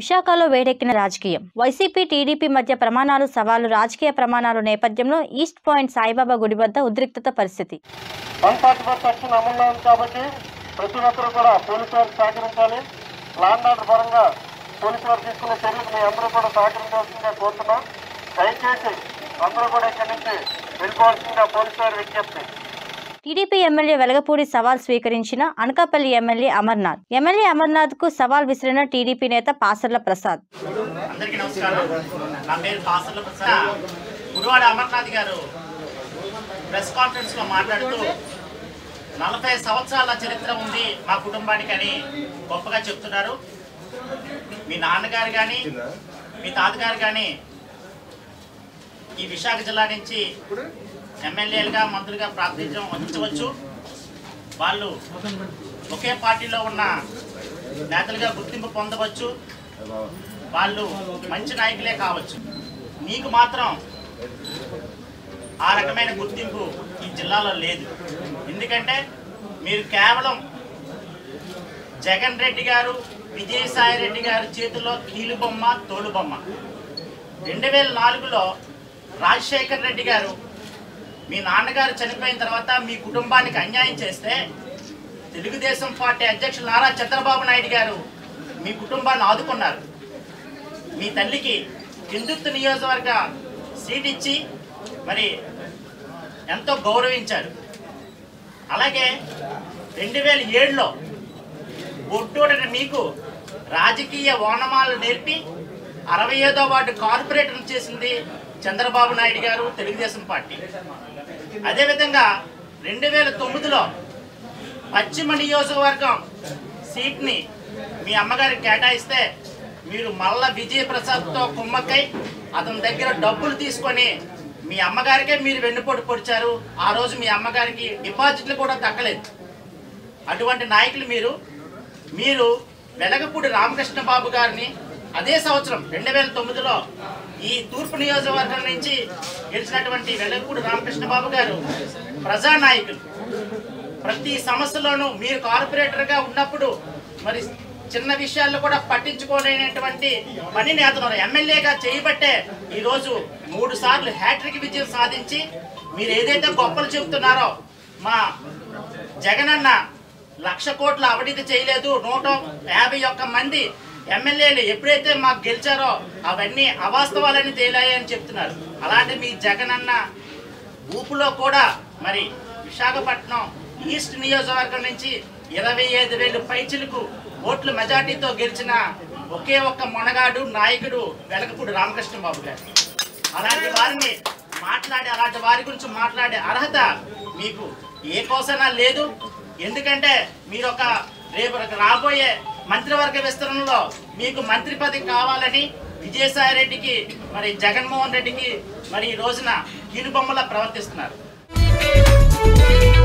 విశాఖలో వేడెక్కిన రాజకీయం వైసీపీ టీడీపీ మధ్య ప్రమాణాలు సవాలు రాజకీయ ప్రమాణాలు నేపథ్యంలో ఈస్ట్ పాయింట్ సాయిబాబా గుడి వద్ద ఉద్రిక్తత పరిస్థితి వన్ ఫార్టీ ఫోర్ సెక్షన్ అమల్లో ఉంది కాబట్టి ప్రతి ఒక్కరు కూడా పోలీసు వారికి సహకరించాలి లాండ్ ఆర్డర్ పరంగా పోలీసు వారు తీసుకునే చర్యలకు మీ అందరూ కూడా సహకరించాల్సిందిగా కోరుతున్నాం దయచేసి అందరూ కూడా ఇక్కడి నుంచి వెళ్ళిపోవాల్సిందిగా పోలీసు వారి విజ్ఞప్తి టీడీపీ ఎమ్మెల్యే వెలగపూడి సవాల్ స్వీకరించిన అనకాపల్లి ఎమ్మెల్యే అమర్నాథ్ ఎమ్మెల్యే అమర్నాథ్ కు సవాల్ విసిరిన టీడీపీ నేత పాసర్ల ప్రసాద్ అందరికీ నమస్కారం నా పేరు కాసర్ల ప్రసాద్ గుడివాడ అమర్నాథ్ గారు ప్రెస్ కాన్ఫరెన్స్ లో మాట్లాడుతూ నలభై సంవత్సరాల చరిత్ర ఉంది మా కుటుంబానికి అని గొప్పగా చెప్తున్నారు మీ నాన్నగారు కానీ మీ తాతగారు కానీ ఈ విశాఖ జిల్లా నుంచి ఎమ్మెల్యేలుగా మంత్రులుగా ప్రాతినిధ్యం వహించవచ్చు వాళ్ళు ఒకే పార్టీలో ఉన్న నేతలుగా గుర్తింపు పొందవచ్చు వాళ్ళు మంచి నాయకులే కావచ్చు నీకు మాత్రం ఆ రకమైన గుర్తింపు ఈ జిల్లాలో లేదు ఎందుకంటే మీరు కేవలం జగన్ రెడ్డి గారు విజయసాయి రెడ్డి గారి చేతిలో కీలు బొమ్మ తోలు బొమ్మ రెండు వేల నాలుగులో రాజశేఖర్ రెడ్డి గారు మీ నాన్నగారు చనిపోయిన తర్వాత మీ కుటుంబానికి అన్యాయం చేస్తే తెలుగుదేశం పార్టీ అధ్యక్షులు నారా చంద్రబాబు నాయుడు గారు మీ కుటుంబాన్ని ఆదుకున్నారు మీ తల్లికి హిందుత్వ నియోజకవర్గ సీట్ ఇచ్చి మరి ఎంతో గౌరవించారు అలాగే రెండు వేల ఏడులో ఒట్టోడని మీకు రాజకీయ ఓనమాలు నేర్పి అరవై ఐదో వార్డు కార్పొరేటర్ చేసింది చంద్రబాబు నాయుడు గారు తెలుగుదేశం పార్టీ అదేవిధంగా రెండు వేల తొమ్మిదిలో పశ్చిమ నియోజకవర్గం సీట్ని మీ అమ్మగారికి కేటాయిస్తే మీరు మల్ల విజయ్ ప్రసాద్తో కుమ్మక్కై అతని దగ్గర డబ్బులు తీసుకొని మీ అమ్మగారికే మీరు వెన్నుపోటు పొడిచారు ఆ రోజు మీ అమ్మగారికి డిపాజిట్లు కూడా దక్కలేదు అటువంటి నాయకులు మీరు మీరు వెలగపూడి రామకృష్ణ బాబు గారిని అదే సంవత్సరం రెండు వేల తొమ్మిదిలో ఈ తూర్పు నియోజకవర్గం నుంచి గెలిచినటువంటి వెలగపూడి రామకృష్ణ బాబు గారు ప్రజానాయకులు ప్రతి సమస్యలోనూ మీరు కార్పొరేటర్గా ఉన్నప్పుడు మరి చిన్న విషయాల్లో కూడా పట్టించుకోలేనటువంటి పని నేతలు ఎమ్మెల్యేగా చేయబట్టే ఈరోజు మూడు సార్లు హ్యాట్రిక్ విజయం సాధించి మీరు ఏదైతే గొప్పలు చెబుతున్నారో మా జగనన్న లక్ష కోట్ల అవినీతి చేయలేదు నూట యాభై ఒక్క మంది ఎమ్మెల్యేలు ఎప్పుడైతే మాకు గెలిచారో అవన్నీ అవాస్తవాలని తేలాయని చెప్తున్నారు అలాంటి మీ జగనన్న ఊపులో కూడా మరి విశాఖపట్నం ఈస్ట్ నియోజకవర్గం నుంచి ఇరవై ఐదు వేలు పైచిలకు ఓట్ల మెజార్టీతో గెలిచిన ఒకే ఒక్క మొనగాడు నాయకుడు వెలకపూడి రామకృష్ణ బాబు గారు అలాంటి వారిని మాట్లాడే అలాంటి వారి గురించి మాట్లాడే అర్హత మీకు ఏ కోసనా లేదు ఎందుకంటే మీరు ఒక రేపు రాబోయే మంత్రివర్గ విస్తరణలో మీకు మంత్రి పదవి కావాలని విజయసాయి రెడ్డికి మరి జగన్మోహన్ రెడ్డికి మరి ఈ రోజున కీలుబొమ్మలా ప్రవర్తిస్తున్నారు